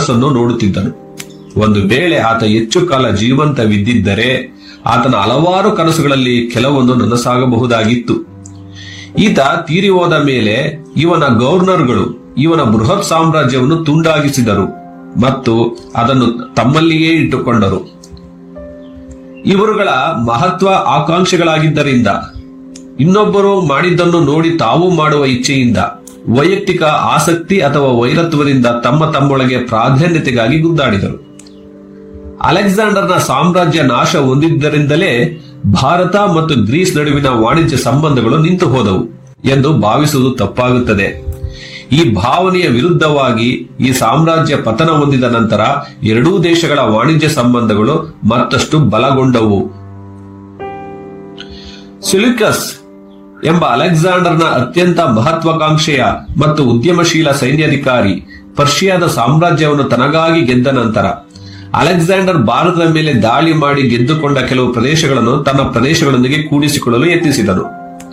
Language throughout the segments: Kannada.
ಕನಸನ್ನು ನೋಡುತ್ತಿದ್ದನು ಒಂದು ವೇಳೆ ಆತ ಹೆಚ್ಚು ಕಾಲ ಜೀವಂತವಿದ್ದಿದ್ದರೆ ಆತನ ಹಲವಾರು ಕನಸುಗಳಲ್ಲಿ ಕೆಲವೊಂದು ನನಸಾಗಬಹುದಾಗಿತ್ತು ಈತ ತೀರಿ ಹೋದ ಮೇಲೆ ಇವನ ಗವರ್ನರ್ಗಳು ಇವನ ಬೃಹತ್ ಸಾಮ್ರಾಜ್ಯವನ್ನು ತುಂಡಾಗಿಸಿದರು ಮತ್ತು ಅದನ್ನು ತಮ್ಮಲ್ಲಿಯೇ ಇಟ್ಟುಕೊಂಡರು ಇವರುಗಳ ಮಹತ್ವ ಆಕಾಂಕ್ಷೆಗಳಾಗಿದ್ದರಿಂದ ಇನ್ನೊಬ್ಬರು ಮಾಡಿದ್ದನ್ನು ನೋಡಿ ತಾವು ಮಾಡುವ ಇಚ್ಛೆಯಿಂದ ವೈಯಕ್ತಿಕ ಆಸಕ್ತಿ ಅಥವಾ ವೈರತ್ವದಿಂದ ತಮ್ಮ ತಮ್ಮೊಳಗೆ ಪ್ರಾಧಾನ್ಯತೆಗಾಗಿ ಗುದ್ದಾಡಿದರು ಅಲೆಕ್ಸಾಂಡರ್ನ ಸಾಮ್ರಾಜ್ಯ ನಾಶ ಹೊಂದಿದ್ದರಿಂದಲೇ ಭಾರತ ಮತ್ತು ಗ್ರೀಸ್ ನಡುವಿನ ವಾಣಿಜ್ಯ ಸಂಬಂಧಗಳು ನಿಂತು ಹೋದವು ಎಂದು ಭಾವಿಸುವುದು ತಪ್ಪಾಗುತ್ತದೆ ಈ ಭಾವನೆಯ ವಿರುದ್ಧವಾಗಿ ಈ ಸಾಮ್ರಾಜ್ಯ ಪತನ ಹೊಂದಿದ ನಂತರ ಎರಡೂ ದೇಶಗಳ ವಾಣಿಜ್ಯ ಸಂಬಂಧಗಳು ಮತ್ತಷ್ಟು ಬಲಗೊಂಡವು ಸಿಲಿಕಸ್ ಎಂಬ ಅಲೆಕ್ಸಾಂಡರ್ನ ಅತ್ಯಂತ ಮಹತ್ವಾಕಾಂಕ್ಷೆಯ ಮತ್ತು ಉದ್ಯಮಶೀಲ ಸೈನ್ಯಾಧಿಕಾರಿ ಪರ್ಷಿಯಾದ ಸಾಮ್ರಾಜ್ಯವನ್ನು ತನಗಾಗಿ ಗೆದ್ದ ನಂತರ ಅಲೆಕ್ಸಾಂಡರ್ ಭಾರತದ ಮೇಲೆ ದಾಳಿ ಮಾಡಿ ಗೆದ್ದುಕೊಂಡ ಕೆಲವು ಪ್ರದೇಶಗಳನ್ನು ತನ್ನ ಪ್ರದೇಶಗಳೊಂದಿಗೆ ಕೂಡಿಸಿಕೊಳ್ಳಲು ಯತ್ನಿಸಿದನು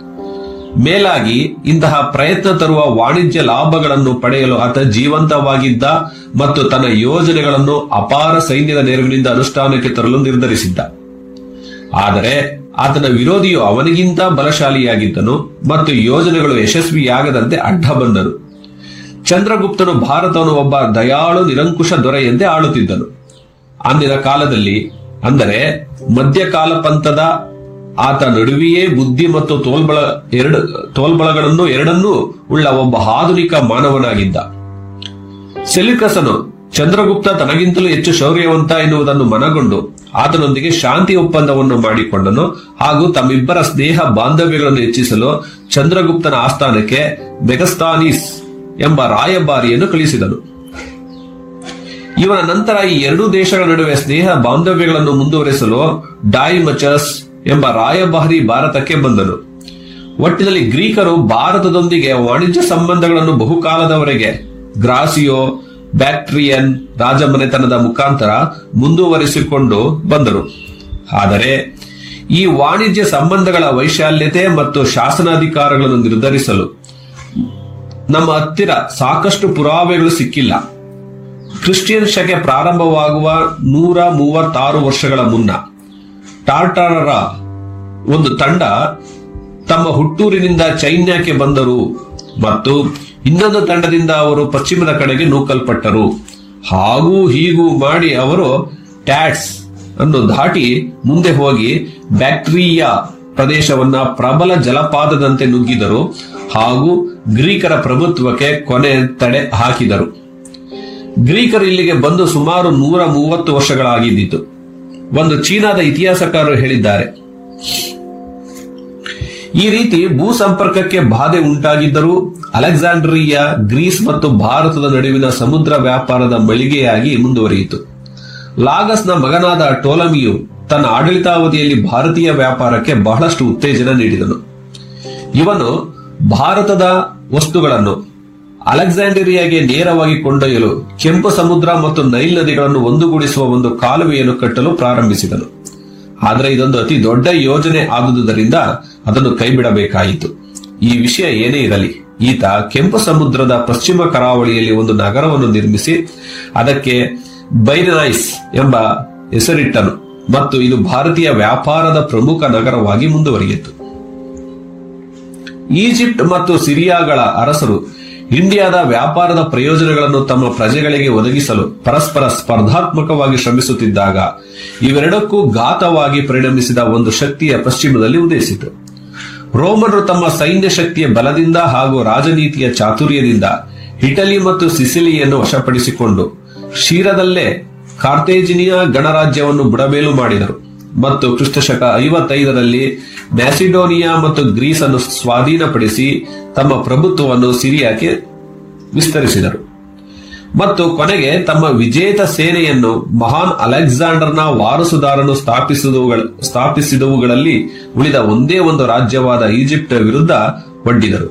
ಮೇಲಾಗಿ ಇಂತಹ ಪ್ರಯತ್ನ ತರುವ ವಾಣಿಜ್ಯ ಲಾಭಗಳನ್ನು ಪಡೆಯಲು ಆತ ಜೀವಂತವಾಗಿದ್ದ ಮತ್ತು ತನ್ನ ಯೋಜನೆಗಳನ್ನು ಅಪಾರ ಸೈನ್ಯದ ನೆರವಿನಿಂದ ಅನುಷ್ಠಾನಕ್ಕೆ ತರಲು ನಿರ್ಧರಿಸಿದ್ದ ಆದರೆ ಆತನ ವಿರೋಧಿಯು ಅವನಿಗಿಂತ ಬಲಶಾಲಿಯಾಗಿದ್ದನು ಮತ್ತು ಯೋಜನೆಗಳು ಯಶಸ್ವಿಯಾಗದಂತೆ ಅಡ್ಡ ಬಂದನು ಚಂದ್ರಗುಪ್ತನು ಭಾರತವನ್ನು ಒಬ್ಬ ದಯಾಳು ನಿರಂಕುಶ ದೊರೆಯಂತೆ ಆಳುತ್ತಿದ್ದನು ಅಂದಿನ ಕಾಲದಲ್ಲಿ ಅಂದರೆ ಮಧ್ಯಕಾಲ ಪಂಥದ ಆತ ನಡುವೆಯೇ ಬುದ್ಧಿ ಮತ್ತು ತೋಲ್ಬಳ ಎರಡು ತೋಲ್ಬಳಗಳನ್ನು ಎರಡನ್ನೂ ಉಳ್ಳ ಒಬ್ಬ ಆಧುನಿಕ ಮಾನವನಾಗಿದ್ದ ಸೆಲ್ಯುಕಸನು ಚಂದ್ರಗುಪ್ತ ತನಗಿಂತಲೂ ಹೆಚ್ಚು ಶೌರ್ಯವಂತ ಎನ್ನುವುದನ್ನು ಮನಗೊಂಡು ಆತನೊಂದಿಗೆ ಶಾಂತಿ ಒಪ್ಪಂದವನ್ನು ಮಾಡಿಕೊಂಡನು ಹಾಗೂ ತಮ್ಮಿಬ್ಬರ ಸ್ನೇಹ ಬಾಂಧವ್ಯಗಳನ್ನು ಹೆಚ್ಚಿಸಲು ಚಂದ್ರಗುಪ್ತನ ಆಸ್ಥಾನಕ್ಕೆ ಮೆಗಸ್ತಾನೀಸ್ ಎಂಬ ರಾಯಭಾರಿಯನ್ನು ಕಳಿಸಿದನು ಇವನ ನಂತರ ಈ ಎರಡೂ ದೇಶಗಳ ನಡುವೆ ಸ್ನೇಹ ಬಾಂಧವ್ಯಗಳನ್ನು ಮುಂದುವರೆಸಲು ಡಾಯಿಮಚಸ್ ಎಂಬ ರಾಯಭಾರಿ ಭಾರತಕ್ಕೆ ಬಂದನು ಒಟ್ಟಿನಲ್ಲಿ ಗ್ರೀಕರು ಭಾರತದೊಂದಿಗೆ ವಾಣಿಜ್ಯ ಸಂಬಂಧಗಳನ್ನು ಬಹುಕಾಲದವರೆಗೆ ಗ್ರಾಸಿಯೋ ಬ್ಯಾಕ್ಟ್ರಿಯನ್ ರಾಜಮನೆತನದ ಮುಖಾಂತರ ಮುಂದುವರಿಸಿಕೊಂಡು ಬಂದರು ಆದರೆ ಈ ವಾಣಿಜ್ಯ ಸಂಬಂಧಗಳ ವೈಶಾಲ್ಯತೆ ಮತ್ತು ಶಾಸನಾಧಿಕಾರಗಳನ್ನು ನಿರ್ಧರಿಸಲು ನಮ್ಮ ಹತ್ತಿರ ಸಾಕಷ್ಟು ಪುರಾವೆಗಳು ಸಿಕ್ಕಿಲ್ಲ ಕ್ರಿಶ್ಚಿಯನ್ ಶಕೆ ಪ್ರಾರಂಭವಾಗುವ ನೂರ ಮೂವತ್ತಾರು ವರ್ಷಗಳ ಮುನ್ನ ಟಾರ್ಟಾರರ ಒಂದು ತಂಡ ತಮ್ಮ ಹುಟ್ಟೂರಿನಿಂದ ಚೈನ್ಯಕ್ಕೆ ಬಂದರು ಮತ್ತು ಇನ್ನೊಂದು ತಂಡದಿಂದ ಅವರು ಪಶ್ಚಿಮದ ಕಡೆಗೆ ನೂಕಲ್ಪಟ್ಟರು ಹಾಗೂ ಹೀಗೂ ಮಾಡಿ ಅವರು ಟ್ಯಾಟ್ಸ್ ಅನ್ನು ದಾಟಿ ಮುಂದೆ ಹೋಗಿ ಬ್ಯಾಕ್ಟ್ರಿಯಾ ಪ್ರದೇಶವನ್ನ ಪ್ರಬಲ ಜಲಪಾತದಂತೆ ನುಗ್ಗಿದರು ಹಾಗೂ ಗ್ರೀಕರ ಪ್ರಭುತ್ವಕ್ಕೆ ಕೊನೆ ತಡೆ ಹಾಕಿದರು ಗ್ರೀಕರು ಇಲ್ಲಿಗೆ ಬಂದು ಸುಮಾರು ನೂರ ಮೂವತ್ತು ವರ್ಷಗಳಾಗಿದ್ದಿತು ಒಂದು ಚೀನಾದ ಇತಿಹಾಸಕಾರರು ಹೇಳಿದ್ದಾರೆ ಈ ರೀತಿ ಭೂ ಸಂಪರ್ಕಕ್ಕೆ ಬಾಧೆ ಉಂಟಾಗಿದ್ದರೂ ಅಲೆಕ್ಸಾಂಡ್ರಿಯಾ ಗ್ರೀಸ್ ಮತ್ತು ಭಾರತದ ನಡುವಿನ ಸಮುದ್ರ ವ್ಯಾಪಾರದ ಮಳಿಗೆಯಾಗಿ ಮುಂದುವರಿಯಿತು ಲಾಗಸ್ನ ಮಗನಾದ ಟೋಲಮಿಯು ತನ್ನ ಆಡಳಿತಾವಧಿಯಲ್ಲಿ ಭಾರತೀಯ ವ್ಯಾಪಾರಕ್ಕೆ ಬಹಳಷ್ಟು ಉತ್ತೇಜನ ನೀಡಿದನು ಇವನು ಭಾರತದ ವಸ್ತುಗಳನ್ನು ಅಲೆಕ್ಸಾಂಡ್ರಿಯಾಗೆ ನೇರವಾಗಿ ಕೊಂಡೊಯ್ಯಲು ಕೆಂಪು ಸಮುದ್ರ ಮತ್ತು ನೈಲ್ ನದಿಗಳನ್ನು ಒಂದುಗೂಡಿಸುವ ಒಂದು ಕಾಲುವೆಯನ್ನು ಕಟ್ಟಲು ಪ್ರಾರಂಭಿಸಿದನು ಆದರೆ ಇದೊಂದು ಅತಿ ದೊಡ್ಡ ಯೋಜನೆ ಆದುದರಿಂದ ಅದನ್ನು ಕೈಬಿಡಬೇಕಾಯಿತು ಈ ವಿಷಯ ಏನೇ ಇರಲಿ ಈತ ಕೆಂಪು ಸಮುದ್ರದ ಪಶ್ಚಿಮ ಕರಾವಳಿಯಲ್ಲಿ ಒಂದು ನಗರವನ್ನು ನಿರ್ಮಿಸಿ ಅದಕ್ಕೆ ಬೈನೈಸ್ ಎಂಬ ಹೆಸರಿಟ್ಟನು ಮತ್ತು ಇದು ಭಾರತೀಯ ವ್ಯಾಪಾರದ ಪ್ರಮುಖ ನಗರವಾಗಿ ಮುಂದುವರಿಯಿತು ಈಜಿಪ್ಟ್ ಮತ್ತು ಸಿರಿಯಾಗಳ ಅರಸರು ಇಂಡಿಯಾದ ವ್ಯಾಪಾರದ ಪ್ರಯೋಜನಗಳನ್ನು ತಮ್ಮ ಪ್ರಜೆಗಳಿಗೆ ಒದಗಿಸಲು ಪರಸ್ಪರ ಸ್ಪರ್ಧಾತ್ಮಕವಾಗಿ ಶ್ರಮಿಸುತ್ತಿದ್ದಾಗ ಇವೆರಡಕ್ಕೂ ಘಾತವಾಗಿ ಪರಿಣಮಿಸಿದ ಒಂದು ಶಕ್ತಿಯ ಪಶ್ಚಿಮದಲ್ಲಿ ಉದಯಿಸಿತು ರೋಮನರು ತಮ್ಮ ಸೈನ್ಯ ಶಕ್ತಿಯ ಬಲದಿಂದ ಹಾಗೂ ರಾಜನೀತಿಯ ಚಾತುರ್ಯದಿಂದ ಇಟಲಿ ಮತ್ತು ಸಿಸಿಲಿಯನ್ನು ವಶಪಡಿಸಿಕೊಂಡು ಶೀರದಲ್ಲೇ ಕಾರ್ತೇಜಿನಿಯ ಗಣರಾಜ್ಯವನ್ನು ಬುಡಮೇಲು ಮಾಡಿದರು ಮತ್ತು ಕ್ರಿಸ್ತಶಕ ಐವತ್ತೈದರಲ್ಲಿ ಮ್ಯಾಸಿಡೋನಿಯಾ ಮತ್ತು ಗ್ರೀಸ್ ಅನ್ನು ಸ್ವಾಧೀನಪಡಿಸಿ ತಮ್ಮ ಪ್ರಭುತ್ವವನ್ನು ಸಿರಿಯಾಕ್ಕೆ ವಿಸ್ತರಿಸಿದರು ಮತ್ತು ಕೊನೆಗೆ ತಮ್ಮ ವಿಜೇತ ಸೇನೆಯನ್ನು ಮಹಾನ್ ಅಲೆಕ್ಸಾಂಡರ್ನ ವಾರಸುದಾರನು ಸ್ಥಾಪಿಸಿದವುಗಳ ಸ್ಥಾಪಿಸಿದವುಗಳಲ್ಲಿ ಉಳಿದ ಒಂದೇ ಒಂದು ರಾಜ್ಯವಾದ ಈಜಿಪ್ಟ್ ವಿರುದ್ಧ ಒಡ್ಡಿದರು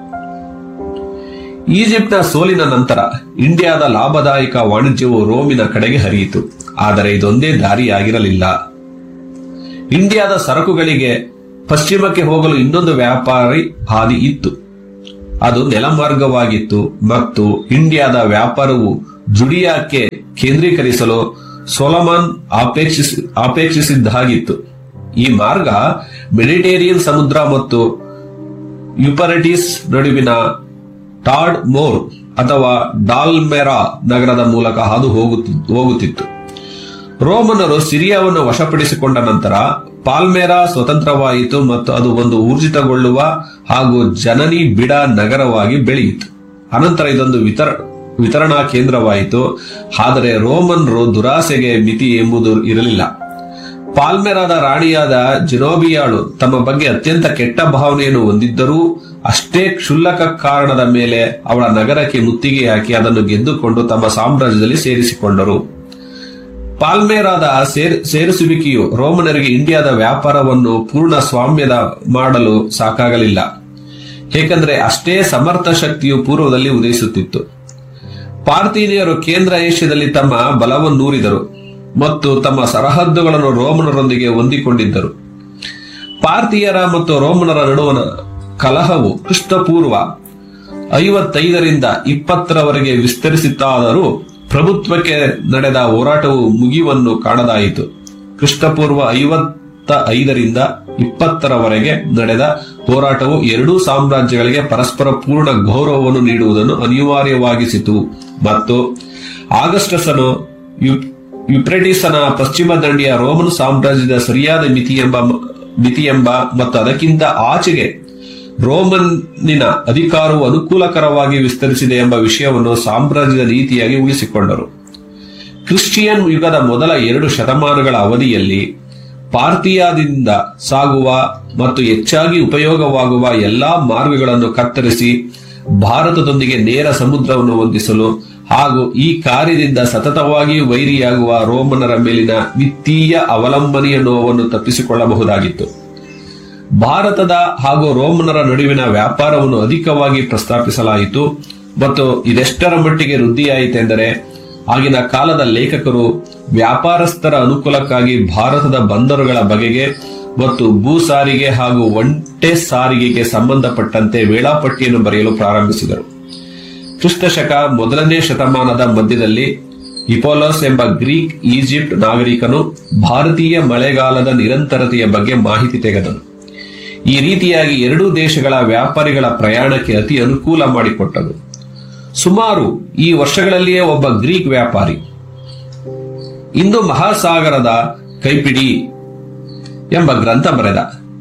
ಈಜಿಪ್ಟ್ನ ಸೋಲಿನ ನಂತರ ಇಂಡಿಯಾದ ಲಾಭದಾಯಕ ವಾಣಿಜ್ಯವು ರೋಮಿನ ಕಡೆಗೆ ಹರಿಯಿತು ಆದರೆ ಇದೊಂದೇ ದಾರಿಯಾಗಿರಲಿಲ್ಲ ಇಂಡಿಯಾದ ಸರಕುಗಳಿಗೆ ಪಶ್ಚಿಮಕ್ಕೆ ಹೋಗಲು ಇನ್ನೊಂದು ವ್ಯಾಪಾರಿ ಹಾದಿ ಇತ್ತು ಅದು ನೆಲಮಾರ್ಗವಾಗಿತ್ತು ಮತ್ತು ಇಂಡಿಯಾದ ವ್ಯಾಪಾರವು ಜುಡಿಯಾಕ್ಕೆ ಕೇಂದ್ರೀಕರಿಸಲು ಸೊಲಮನ್ ಅಪೇಕ್ಷಿಸಿ ಅಪೇಕ್ಷಿಸಿದ್ದಾಗಿತ್ತು ಈ ಮಾರ್ಗ ಮೆಡಿಟೇರಿಯನ್ ಸಮುದ್ರ ಮತ್ತು ಯುಪರಟಿಸ್ ನಡುವಿನ ಟಾಡ್ ಮೋರ್ ಅಥವಾ ಡಾಲ್ಮೆರಾ ನಗರದ ಮೂಲಕ ಹಾದು ಹೋಗುತ್ತಿ- ಹೋಗುತ್ತಿತ್ತು ರೋಮನರು ಸಿರಿಯಾವನ್ನು ವಶಪಡಿಸಿಕೊಂಡ ನಂತರ ಪಾಲ್ಮೆರಾ ಸ್ವತಂತ್ರವಾಯಿತು ಮತ್ತು ಅದು ಒಂದು ಊರ್ಜಿತಗೊಳ್ಳುವ ಹಾಗೂ ಜನನಿ ಬಿಡ ನಗರವಾಗಿ ಬೆಳೆಯಿತು ಅನಂತರ ಇದೊಂದು ವಿತರ ವಿತರಣಾ ಕೇಂದ್ರವಾಯಿತು ಆದರೆ ರೋಮನ್ರು ದುರಾಸೆಗೆ ಮಿತಿ ಎಂಬುದು ಇರಲಿಲ್ಲ ಪಾಲ್ಮೆರಾದ ರಾಣಿಯಾದ ಜಿನೋಬಿಯಾಳು ತಮ್ಮ ಬಗ್ಗೆ ಅತ್ಯಂತ ಕೆಟ್ಟ ಭಾವನೆಯನ್ನು ಹೊಂದಿದ್ದರೂ ಅಷ್ಟೇ ಕ್ಷುಲ್ಲಕ ಕಾರಣದ ಮೇಲೆ ಅವಳ ನಗರಕ್ಕೆ ಮುತ್ತಿಗೆ ಹಾಕಿ ಅದನ್ನು ಗೆದ್ದುಕೊಂಡು ತಮ್ಮ ಸಾಮ್ರಾಜ್ಯದಲ್ಲಿ ಸೇರಿಸಿಕೊಂಡರು ಪಾಲ್ಮೇರಾದ ಸೇರ್- ಸೇರಿಸುವಿಕೆಯು ರೋಮನರಿಗೆ ಇಂಡಿಯಾದ ವ್ಯಾಪಾರವನ್ನು ಪೂರ್ಣ ಸ್ವಾಮ್ಯದ ಮಾಡಲು ಸಾಕಾಗಲಿಲ್ಲ ಏಕೆಂದರೆ ಅಷ್ಟೇ ಸಮರ್ಥ ಶಕ್ತಿಯು ಪೂರ್ವದಲ್ಲಿ ಉದಯಿಸುತ್ತಿತ್ತು ಪಾರ್ಥೀನಿಯರು ಕೇಂದ್ರ ಏಷ್ಯಾದಲ್ಲಿ ತಮ್ಮ ಬಲವನ್ನೂರಿದರು ಮತ್ತು ತಮ್ಮ ಸರಹದ್ದುಗಳನ್ನು ರೋಮನರೊಂದಿಗೆ ಹೊಂದಿಕೊಂಡಿದ್ದರು ಪಾರ್ಥಿಯರ ಮತ್ತು ರೋಮನರ ನಡುವಣ ಕಲಹವು ಕ್ರಿಸ್ತಪೂರ್ವ ಐವತ್ತೈದರಿಂದ ಇಪ್ಪತ್ತರವರೆಗೆ ವಿಸ್ತರಿಸಿತ್ತಾದರೂ ಪ್ರಭುತ್ವಕ್ಕೆ ನಡೆದ ಹೋರಾಟವು ಮುಗಿವನ್ನು ಕಾಣದಾಯಿತು ಕ್ರಿಸ್ತಪೂರ್ವ ಐವತ್ತ ಐದರಿಂದ ಇಪ್ಪತ್ತರವರೆಗೆ ನಡೆದ ಹೋರಾಟವು ಎರಡೂ ಸಾಮ್ರಾಜ್ಯಗಳಿಗೆ ಪರಸ್ಪರ ಪೂರ್ಣ ಗೌರವವನ್ನು ನೀಡುವುದನ್ನು ಅನಿವಾರ್ಯವಾಗಿಸಿತು ಮತ್ತು ಆಗಸ್ಟಸನು ಯು- ಯುಪ್ರೆಟಿಸನ ಪಶ್ಚಿಮ ದಂಡಿಯ ರೋಮನ್ ಸಾಮ್ರಾಜ್ಯದ ಸರಿಯಾದ ಮಿತಿ ಎಂಬ ಮಿತಿ ಎಂಬ ಮತ್ತು ಅದಕ್ಕಿಂತ ಆಚೆಗೆ ರೋಮನ್ನಿನ ಅಧಿಕಾರವು ಅನುಕೂಲಕರವಾಗಿ ವಿಸ್ತರಿಸಿದೆ ಎಂಬ ವಿಷಯವನ್ನು ಸಾಮ್ರಾಜ್ಯದ ನೀತಿಯಾಗಿ ಉಳಿಸಿಕೊಂಡರು ಕ್ರಿಶ್ಚಿಯನ್ ಯುಗದ ಮೊದಲ ಎರಡು ಶತಮಾನಗಳ ಅವಧಿಯಲ್ಲಿ ಪಾರ್ಥಿಯಾದಿಂದ ಸಾಗುವ ಮತ್ತು ಹೆಚ್ಚಾಗಿ ಉಪಯೋಗವಾಗುವ ಎಲ್ಲಾ ಮಾರ್ಗಗಳನ್ನು ಕತ್ತರಿಸಿ ಭಾರತದೊಂದಿಗೆ ನೇರ ಸಮುದ್ರವನ್ನು ಹೊಂದಿಸಲು ಹಾಗೂ ಈ ಕಾರ್ಯದಿಂದ ಸತತವಾಗಿ ವೈರಿಯಾಗುವ ರೋಮನರ ಮೇಲಿನ ವಿತ್ತೀಯ ಅವಲಂಬನೆಯ ನೋವನ್ನು ತಪ್ಪಿಸಿಕೊಳ್ಳಬಹುದಾಗಿತ್ತು ಭಾರತದ ಹಾಗೂ ರೋಮನರ ನಡುವಿನ ವ್ಯಾಪಾರವನ್ನು ಅಧಿಕವಾಗಿ ಪ್ರಸ್ತಾಪಿಸಲಾಯಿತು ಮತ್ತು ಇದೆಷ್ಟರ ಮಟ್ಟಿಗೆ ವೃದ್ಧಿಯಾಯಿತೆಂದರೆ ಆಗಿನ ಕಾಲದ ಲೇಖಕರು ವ್ಯಾಪಾರಸ್ಥರ ಅನುಕೂಲಕ್ಕಾಗಿ ಭಾರತದ ಬಂದರುಗಳ ಬಗೆಗೆ ಮತ್ತು ಭೂ ಸಾರಿಗೆ ಹಾಗೂ ಒಂಟೆ ಸಾರಿಗೆಗೆ ಸಂಬಂಧಪಟ್ಟಂತೆ ವೇಳಾಪಟ್ಟಿಯನ್ನು ಬರೆಯಲು ಪ್ರಾರಂಭಿಸಿದರು ಕ್ರಿಸ್ತಶಕ ಮೊದಲನೇ ಶತಮಾನದ ಮಧ್ಯದಲ್ಲಿ ಹಿಪೋಲಸ್ ಎಂಬ ಗ್ರೀಕ್ ಈಜಿಪ್ಟ್ ನಾಗರಿಕನು ಭಾರತೀಯ ಮಳೆಗಾಲದ ನಿರಂತರತೆಯ ಬಗ್ಗೆ ಮಾಹಿತಿ ತೆಗೆದನು ಈ ರೀತಿಯಾಗಿ ಎರಡೂ ದೇಶಗಳ ವ್ಯಾಪಾರಿಗಳ ಪ್ರಯಾಣಕ್ಕೆ ಅತಿ ಅನುಕೂಲ ಮಾಡಿಕೊಟ್ಟದು ಸುಮಾರು ಈ ವರ್ಷಗಳಲ್ಲಿಯೇ ಒಬ್ಬ ಗ್ರೀಕ್ ವ್ಯಾಪಾರಿ ಇಂದು ಮಹಾಸಾಗರದ ಕೈಪಿಡಿ ಎಂಬ ಗ್ರಂಥ ಬರೆದ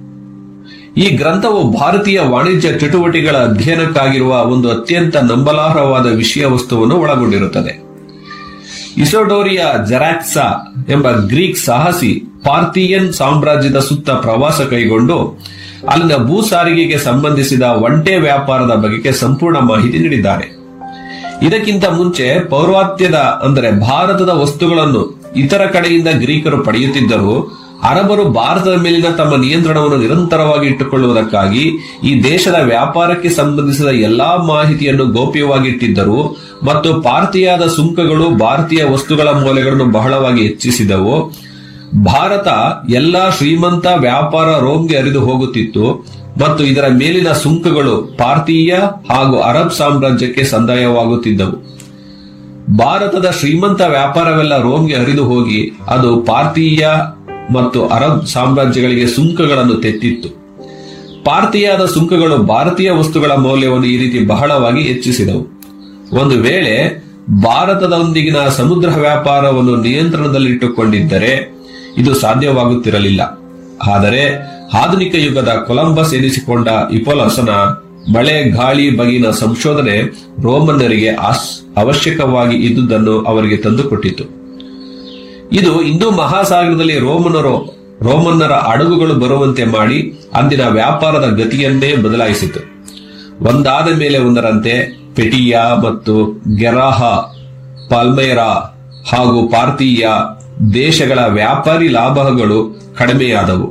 ಈ ಗ್ರಂಥವು ಭಾರತೀಯ ವಾಣಿಜ್ಯ ಚಟುವಟಿಕೆಗಳ ಅಧ್ಯಯನಕ್ಕಾಗಿರುವ ಒಂದು ಅತ್ಯಂತ ನಂಬಲಾರ್ಹವಾದ ವಿಷಯ ವಸ್ತುವನ್ನು ಒಳಗೊಂಡಿರುತ್ತದೆ ಇಸೋಡೋರಿಯಾ ಜೆರಾಕ್ಸಾ ಎಂಬ ಗ್ರೀಕ್ ಸಾಹಸಿ ಪಾರ್ಥಿಯನ್ ಸಾಮ್ರಾಜ್ಯದ ಸುತ್ತ ಪ್ರವಾಸ ಕೈಗೊಂಡು ಅಲ್ಲಿನ ಭೂ ಸಾರಿಗೆಗೆ ಸಂಬಂಧಿಸಿದ ಒಂಟೆ ವ್ಯಾಪಾರದ ಬಗೆಗೆ ಸಂಪೂರ್ಣ ಮಾಹಿತಿ ನೀಡಿದ್ದಾರೆ ಇದಕ್ಕಿಂತ ಮುಂಚೆ ಪೌರ್ವಾತ್ಯದ ಅಂದರೆ ಭಾರತದ ವಸ್ತುಗಳನ್ನು ಇತರ ಕಡೆಯಿಂದ ಗ್ರೀಕರು ಪಡೆಯುತ್ತಿದ್ದರೂ ಅರಬರು ಭಾರತದ ಮೇಲಿನ ತಮ್ಮ ನಿಯಂತ್ರಣವನ್ನು ನಿರಂತರವಾಗಿ ಇಟ್ಟುಕೊಳ್ಳುವುದಕ್ಕಾಗಿ ಈ ದೇಶದ ವ್ಯಾಪಾರಕ್ಕೆ ಸಂಬಂಧಿಸಿದ ಎಲ್ಲಾ ಮಾಹಿತಿಯನ್ನು ಗೌಪ್ಯವಾಗಿಟ್ಟಿದ್ದರು ಮತ್ತು ಪಾರ್ಥಿಯಾದ ಸುಂಕಗಳು ಭಾರತೀಯ ವಸ್ತುಗಳ ಮೌಲ್ಯಗಳನ್ನು ಬಹಳವಾಗಿ ಹೆಚ್ಚಿಸಿದವು ಭಾರತ ಎಲ್ಲಾ ಶ್ರೀಮಂತ ವ್ಯಾಪಾರ ರೋಮ್ಗೆ ಹರಿದು ಹೋಗುತ್ತಿತ್ತು ಮತ್ತು ಇದರ ಮೇಲಿನ ಸುಂಕಗಳು ಪಾರ್ಥೀಯ ಹಾಗೂ ಅರಬ್ ಸಾಮ್ರಾಜ್ಯಕ್ಕೆ ಸಂದಾಯವಾಗುತ್ತಿದ್ದವು ಭಾರತದ ಶ್ರೀಮಂತ ವ್ಯಾಪಾರವೆಲ್ಲ ರೋಮ್ಗೆ ಹರಿದು ಹೋಗಿ ಅದು ಪಾರ್ಥೀಯ ಮತ್ತು ಅರಬ್ ಸಾಮ್ರಾಜ್ಯಗಳಿಗೆ ಸುಂಕಗಳನ್ನು ತೆತ್ತಿತ್ತು ಪಾರ್ಥಿಯಾದ ಸುಂಕಗಳು ಭಾರತೀಯ ವಸ್ತುಗಳ ಮೌಲ್ಯವನ್ನು ಈ ರೀತಿ ಬಹಳವಾಗಿ ಹೆಚ್ಚಿಸಿದವು ಒಂದು ವೇಳೆ ಭಾರತದೊಂದಿಗಿನ ಸಮುದ್ರ ವ್ಯಾಪಾರವನ್ನು ನಿಯಂತ್ರಣದಲ್ಲಿಟ್ಟುಕೊಂಡಿದ್ದರೆ ಇದು ಸಾಧ್ಯವಾಗುತ್ತಿರಲಿಲ್ಲ ಆದರೆ ಆಧುನಿಕ ಯುಗದ ಕೊಲಂಬಸ್ ಎನಿಸಿಕೊಂಡ ಇಪೋಲಸನ ಮಳೆ ಗಾಳಿ ಬಗೆಗಿನ ಸಂಶೋಧನೆ ರೋಮನ್ನರಿಗೆ ಆಸ್- ಅವಶ್ಯಕವಾಗಿ ಇದ್ದುದನ್ನು ಅವರಿಗೆ ತಂದುಕೊಟ್ಟಿತು ಇದು ಇಂದು ಮಹಾಸಾಗರದಲ್ಲಿ ರೋಮನರು ರೋಮನ್ನರ ಹಡಗುಗಳು ಬರುವಂತೆ ಮಾಡಿ ಅಂದಿನ ವ್ಯಾಪಾರದ ಗತಿಯನ್ನೇ ಬದಲಾಯಿಸಿತು ಒಂದಾದ ಮೇಲೆ ಒಂದರಂತೆ ಪೆಟಿಯಾ ಮತ್ತು ಗೆರಾಹ ಪಾಲ್ಮೇರಾ ಹಾಗೂ ಪಾರ್ಥೀಯ ದೇಶಗಳ ವ್ಯಾಪಾರಿ ಲಾಭಗಳು ಕಡಿಮೆಯಾದವು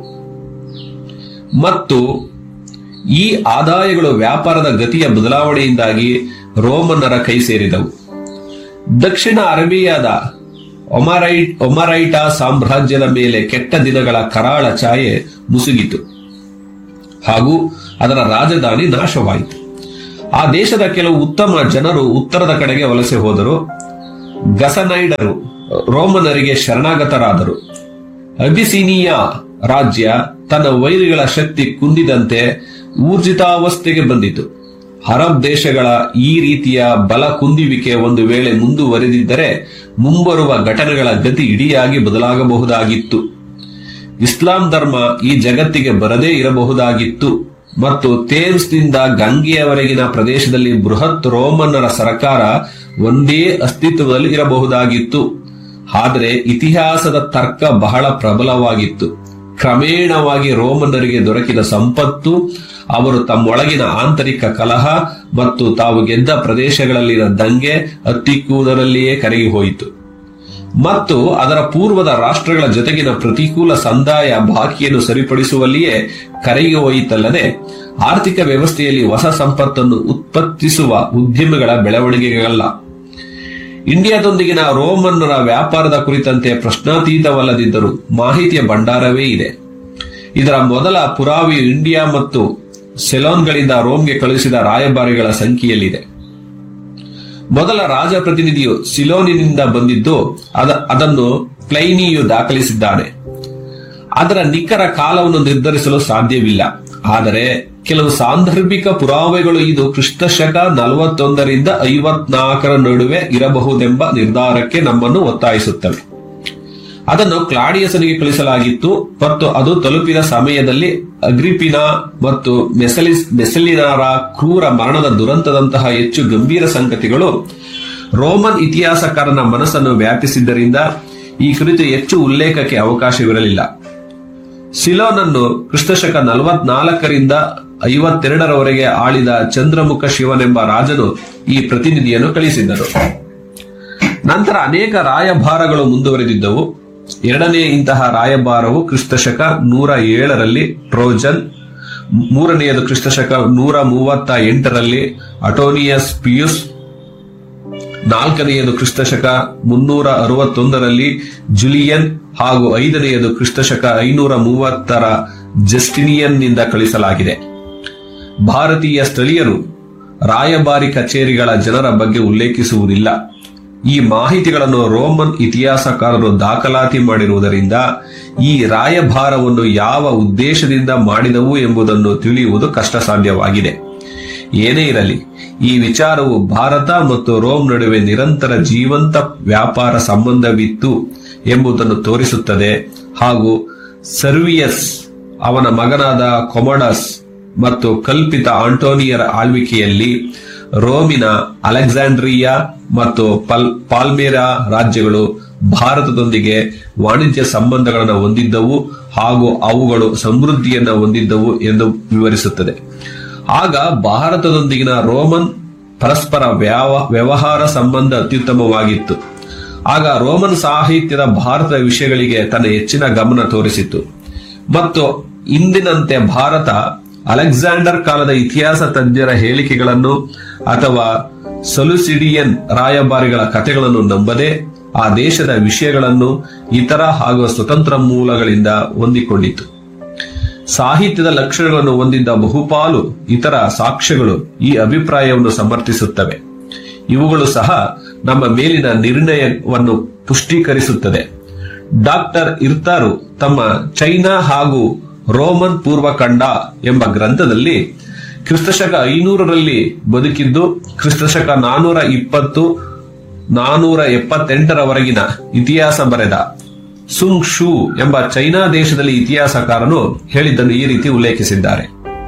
ಮತ್ತು ಈ ಆದಾಯಗಳು ವ್ಯಾಪಾರದ ಗತಿಯ ಬದಲಾವಣೆಯಿಂದಾಗಿ ರೋಮನ್ನರ ಕೈ ಸೇರಿದವು ದಕ್ಷಿಣ ಅರಬಿಯಾದ ಒಮರೈ ಒಮರೈಟಾ ಸಾಮ್ರಾಜ್ಯದ ಮೇಲೆ ಕೆಟ್ಟ ದಿನಗಳ ಕರಾಳ ಛಾಯೆ ಮುಸುಗಿತು ಹಾಗೂ ಅದರ ರಾಜಧಾನಿ ನಾಶವಾಯಿತು ಆ ದೇಶದ ಕೆಲವು ಉತ್ತಮ ಜನರು ಉತ್ತರದ ಕಡೆಗೆ ವಲಸೆ ಹೋದರು ಗಸನೈಡರು ರೋಮನರಿಗೆ ಶರಣಾಗತರಾದರು ಅಬಿಸಿನಿಯಾ ರಾಜ್ಯ ತನ್ನ ವೈರಿಗಳ ಶಕ್ತಿ ಕುಂದಿದಂತೆ ಊರ್ಜಿತಾವಸ್ಥೆಗೆ ಬಂದಿತು ಅರಬ್ ದೇಶಗಳ ಈ ರೀತಿಯ ಬಲ ಕುಂದುವಿಕೆ ಒಂದು ವೇಳೆ ಮುಂದುವರೆದಿದ್ದರೆ ಮುಂಬರುವ ಘಟನೆಗಳ ಗತಿ ಇಡಿಯಾಗಿ ಬದಲಾಗಬಹುದಾಗಿತ್ತು ಇಸ್ಲಾಂ ಧರ್ಮ ಈ ಜಗತ್ತಿಗೆ ಬರದೇ ಇರಬಹುದಾಗಿತ್ತು ಮತ್ತು ಥೇಮ್ಸ್ನಿಂದ ಗಂಗೆಯವರೆಗಿನ ಪ್ರದೇಶದಲ್ಲಿ ಬೃಹತ್ ರೋಮನ್ನರ ಸರ್ಕಾರ ಒಂದೇ ಅಸ್ತಿತ್ವದಲ್ಲಿ ಇರಬಹುದಾಗಿತ್ತು ಆದರೆ ಇತಿಹಾಸದ ತರ್ಕ ಬಹಳ ಪ್ರಬಲವಾಗಿತ್ತು ಕ್ರಮೇಣವಾಗಿ ರೋಮನ್ನರಿಗೆ ದೊರಕಿದ ಸಂಪತ್ತು ಅವರು ತಮ್ಮೊಳಗಿನ ಆಂತರಿಕ ಕಲಹ ಮತ್ತು ತಾವು ಗೆದ್ದ ಪ್ರದೇಶಗಳಲ್ಲಿನ ದಂಗೆ ಹತ್ತಿಕ್ಕುವುದರಲ್ಲಿಯೇ ಕರಗಿ ಹೋಯಿತು ಮತ್ತು ಅದರ ಪೂರ್ವದ ರಾಷ್ಟ್ರಗಳ ಜೊತೆಗಿನ ಪ್ರತಿಕೂಲ ಸಂದಾಯ ಬಾಕಿಯನ್ನು ಸರಿಪಡಿಸುವಲ್ಲಿಯೇ ಕರಗಿ ಹೋಯಿತಲ್ಲದೆ ಆರ್ಥಿಕ ವ್ಯವಸ್ಥೆಯಲ್ಲಿ ಹೊಸ ಸಂಪತ್ತನ್ನು ಉತ್ಪತ್ತಿಸುವ ಉದ್ಯಮಗಳ ಬೆಳವಣಿಗೆಗಳಲ್ಲ ಇಂಡಿಯಾದೊಂದಿಗಿನ ರೋಮನ್ನರ ವ್ಯಾಪಾರದ ಕುರಿತಂತೆ ಪ್ರಶ್ನಾತೀತವಲ್ಲದಿದ್ದರೂ ಮಾಹಿತಿಯ ಭಂಡಾರವೇ ಇದೆ ಇದರ ಮೊದಲ ಪುರಾವೆಯು ಇಂಡಿಯಾ ಮತ್ತು ಸೆಲೋನ್ಗಳಿಂದ ರೋಮ್ಗೆ ಕಳುಹಿಸಿದ ರಾಯಭಾರಿಗಳ ಸಂಖ್ಯೆಯಲ್ಲಿದೆ ಮೊದಲ ರಾಜಪ್ರತಿನಿಧಿಯು ಸಿಲೋನಿನಿಂದ ಬಂದಿದ್ದು ಅದ ಅದನ್ನು ಪ್ಲೈನಿಯು ದಾಖಲಿಸಿದ್ದಾನೆ ಅದರ ನಿಖರ ಕಾಲವನ್ನು ನಿರ್ಧರಿಸಲು ಸಾಧ್ಯವಿಲ್ಲ ಆದರೆ ಕೆಲವು ಸಾಂದರ್ಭಿಕ ಪುರಾವೆಗಳು ಇದು ಕ್ರಿಸ್ತಶಕ ನಲವತ್ತೊಂದರಿಂದ ಐವತ್ನಾಲ್ಕರ ನಡುವೆ ಇರಬಹುದೆಂಬ ನಿರ್ಧಾರಕ್ಕೆ ನಮ್ಮನ್ನು ಒತ್ತಾಯಿಸುತ್ತವೆ ಅದನ್ನು ಕ್ಲಾಡಿಯಸನಿಗೆ ಕಳಿಸಲಾಗಿತ್ತು ಮತ್ತು ಅದು ತಲುಪಿದ ಸಮಯದಲ್ಲಿ ಅಗ್ರಿಪಿನಾ ಮತ್ತು ಮೆಸಲಿಸ್ ಮೆಸಲಿನಾರ ಕ್ರೂರ ಮರಣದ ದುರಂತದಂತಹ ಹೆಚ್ಚು ಗಂಭೀರ ಸಂಗತಿಗಳು ರೋಮನ್ ಇತಿಹಾಸಕಾರನ ಮನಸ್ಸನ್ನು ವ್ಯಾಪಿಸಿದ್ದರಿಂದ ಈ ಕುರಿತು ಹೆಚ್ಚು ಉಲ್ಲೇಖಕ್ಕೆ ಅವಕಾಶವಿರಲಿಲ್ಲ ಸಿಲೋನನ್ನು ಕ್ರಿಸ್ತಶಕ ನಲವತ್ನಾಲ್ಕರಿಂದ ಐವತ್ತೆರಡರವರೆಗೆ ಆಳಿದ ಚಂದ್ರಮುಖ ಶಿವನೆಂಬ ರಾಜನು ಈ ಪ್ರತಿನಿಧಿಯನ್ನು ಕಳಿಸಿದ್ದರು ನಂತರ ಅನೇಕ ರಾಯಭಾರಗಳು ಮುಂದುವರೆದಿದ್ದವು ಎರಡನೇ ಇಂತಹ ರಾಯಭಾರವು ಕ್ರಿಸ್ತಶಕ ನೂರ ಏಳರಲ್ಲಿ ಟ್ರೋಜನ್ ಮೂರನೆಯದು ಕ್ರಿಸ್ತಶಕ ನೂರ ಮೂವತ್ತ ಎಂಟರಲ್ಲಿ ಅಟೋನಿಯಸ್ ಪಿಯುಸ್ ನಾಲ್ಕನೆಯದು ಕ್ರಿಸ್ತಶಕ ಮುನ್ನೂರ ಅರವತ್ತೊಂದರಲ್ಲಿ ಜುಲಿಯನ್ ಹಾಗೂ ಐದನೆಯದು ಕ್ರಿಸ್ತಶಕ ಐನೂರ ಮೂವತ್ತರ ಜಸ್ಟಿನಿಯನ್ನಿಂದ ಕಳಿಸಲಾಗಿದೆ ಭಾರತೀಯ ಸ್ಥಳೀಯರು ರಾಯಭಾರಿ ಕಚೇರಿಗಳ ಜನರ ಬಗ್ಗೆ ಉಲ್ಲೇಖಿಸುವುದಿಲ್ಲ ಈ ಮಾಹಿತಿಗಳನ್ನು ರೋಮನ್ ಇತಿಹಾಸಕಾರರು ದಾಖಲಾತಿ ಮಾಡಿರುವುದರಿಂದ ಈ ರಾಯಭಾರವನ್ನು ಯಾವ ಉದ್ದೇಶದಿಂದ ಮಾಡಿದವು ಎಂಬುದನ್ನು ತಿಳಿಯುವುದು ಕಷ್ಟ ಸಾಧ್ಯವಾಗಿದೆ ಏನೇ ಇರಲಿ ಈ ವಿಚಾರವು ಭಾರತ ಮತ್ತು ರೋಮ್ ನಡುವೆ ನಿರಂತರ ಜೀವಂತ ವ್ಯಾಪಾರ ಸಂಬಂಧವಿತ್ತು ಎಂಬುದನ್ನು ತೋರಿಸುತ್ತದೆ ಹಾಗೂ ಸರ್ವಿಯಸ್ ಅವನ ಮಗನಾದ ಕೊಮಡಸ್ ಮತ್ತು ಕಲ್ಪಿತ ಆಂಟೋನಿಯರ ಆಳ್ವಿಕೆಯಲ್ಲಿ ರೋಮಿನ ಅಲೆಕ್ಸಾಂಡ್ರಿಯಾ ಮತ್ತು ಪಲ್ ಪಾಲ್ಮೇರಾ ರಾಜ್ಯಗಳು ಭಾರತದೊಂದಿಗೆ ವಾಣಿಜ್ಯ ಸಂಬಂಧಗಳನ್ನು ಹೊಂದಿದ್ದವು ಹಾಗೂ ಅವುಗಳು ಸಮೃದ್ಧಿಯನ್ನು ಹೊಂದಿದ್ದವು ಎಂದು ವಿವರಿಸುತ್ತದೆ ಆಗ ಭಾರತದೊಂದಿಗಿನ ರೋಮನ್ ಪರಸ್ಪರ ವ್ಯಾವ- ವ್ಯವಹಾರ ಸಂಬಂಧ ಅತ್ಯುತ್ತಮವಾಗಿತ್ತು ಆಗ ರೋಮನ್ ಸಾಹಿತ್ಯದ ಭಾರತದ ವಿಷಯಗಳಿಗೆ ತನ್ನ ಹೆಚ್ಚಿನ ಗಮನ ತೋರಿಸಿತು ಮತ್ತು ಇಂದಿನಂತೆ ಭಾರತ ಅಲೆಕ್ಸಾಂಡರ್ ಕಾಲದ ಇತಿಹಾಸ ತಜ್ಞರ ಹೇಳಿಕೆಗಳನ್ನು ಅಥವಾ ಸೊಲುಸಿಡಿಯನ್ ರಾಯಭಾರಿಗಳ ಕಥೆಗಳನ್ನು ನಂಬದೆ ಆ ದೇಶದ ವಿಷಯಗಳನ್ನು ಇತರ ಹಾಗೂ ಸ್ವತಂತ್ರ ಮೂಲಗಳಿಂದ ಹೊಂದಿಕೊಂಡಿತು ಸಾಹಿತ್ಯದ ಲಕ್ಷಣಗಳನ್ನು ಹೊಂದಿದ್ದ ಬಹುಪಾಲು ಇತರ ಸಾಕ್ಷ್ಯಗಳು ಈ ಅಭಿಪ್ರಾಯವನ್ನು ಸಮರ್ಥಿಸುತ್ತವೆ ಇವುಗಳು ಸಹ ನಮ್ಮ ಮೇಲಿನ ನಿರ್ಣಯವನ್ನು ಪುಷ್ಟೀಕರಿಸುತ್ತದೆ ಡಾಕ್ಟರ್ ಇರ್ತಾರು ತಮ್ಮ ಚೈನಾ ಹಾಗೂ ರೋಮನ್ ಪೂರ್ವಖಂಡ ಎಂಬ ಗ್ರಂಥದಲ್ಲಿ ಕ್ರಿಸ್ತಶಕ ಐನೂರರಲ್ಲಿ ಬದುಕಿದ್ದು ಕ್ರಿಸ್ತಶಕ ನಾನೂರ ಇಪ್ಪತ್ತು ನಾನೂರ ಎಪ್ಪತ್ತೆಂಟರವರೆಗಿನ ಇತಿಹಾಸ ಬರೆದ ಸುಂಗ್ ಶೂ ಎಂಬ ಚೈನಾ ದೇಶದಲ್ಲಿ ಇತಿಹಾಸಕಾರನು ಹೇಳಿದ್ದನ್ನು ಈ ರೀತಿ ಉಲ್ಲೇಖಿಸಿದ್ದಾರೆ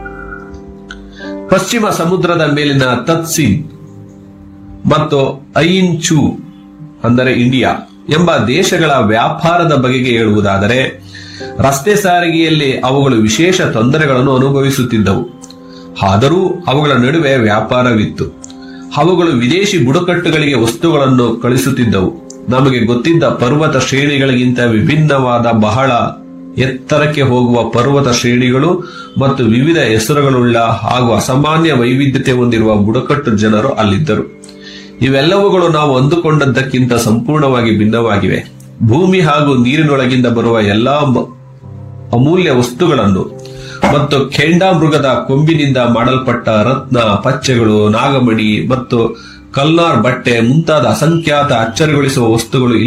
ಪಶ್ಚಿಮ ಸಮುದ್ರದ ಮೇಲಿನ ತತ್ಸಿನ್ ಮತ್ತು ಐನ್ ಚೂ ಅಂದರೆ ಇಂಡಿಯಾ ಎಂಬ ದೇಶಗಳ ವ್ಯಾಪಾರದ ಬಗೆಗೆ ಹೇಳುವುದಾದರೆ ರಸ್ತೆ ಸಾರಿಗೆಯಲ್ಲಿ ಅವುಗಳು ವಿಶೇಷ ತೊಂದರೆಗಳನ್ನು ಅನುಭವಿಸುತ್ತಿದ್ದವು ಆದರೂ ಅವುಗಳ ನಡುವೆ ವ್ಯಾಪಾರವಿತ್ತು ಅವುಗಳು ವಿದೇಶಿ ಬುಡಕಟ್ಟುಗಳಿಗೆ ವಸ್ತುಗಳನ್ನು ಕಳಿಸುತ್ತಿದ್ದವು ನಮಗೆ ಗೊತ್ತಿದ್ದ ಪರ್ವತ ಶ್ರೇಣಿಗಳಿಗಿಂತ ವಿಭಿನ್ನವಾದ ಬಹಳ ಎತ್ತರಕ್ಕೆ ಹೋಗುವ ಪರ್ವತ ಶ್ರೇಣಿಗಳು ಮತ್ತು ವಿವಿಧ ಹೆಸರುಗಳುಳ್ಳ ಹಾಗೂ ಅಸಾಮಾನ್ಯ ವೈವಿಧ್ಯತೆ ಹೊಂದಿರುವ ಬುಡಕಟ್ಟು ಜನರು ಅಲ್ಲಿದ್ದರು ಇವೆಲ್ಲವುಗಳು ನಾವು ಅಂದುಕೊಂಡದ್ದಕ್ಕಿಂತ ಸಂಪೂರ್ಣವಾಗಿ ಭಿನ್ನವಾಗಿವೆ ಭೂಮಿ ಹಾಗೂ ನೀರಿನೊಳಗಿಂದ ಬರುವ ಎಲ್ಲಾ ಮ- ಅಮೂಲ್ಯ ವಸ್ತುಗಳನ್ನು ಮತ್ತು ಖೇಂಡಾಮೃಗದ ಕೊಂಬಿನಿಂದ ಮಾಡಲ್ಪಟ್ಟ ರತ್ನ ಪಚ್ಚೆಗಳು ನಾಗಮಣಿ ಮತ್ತು ಕಲ್ನಾರ್ ಬಟ್ಟೆ ಮುಂತಾದ ಅಸಂಖ್ಯಾತ ಅಚ್ಚರಿಗೊಳಿಸುವ ವಸ್ತುಗಳು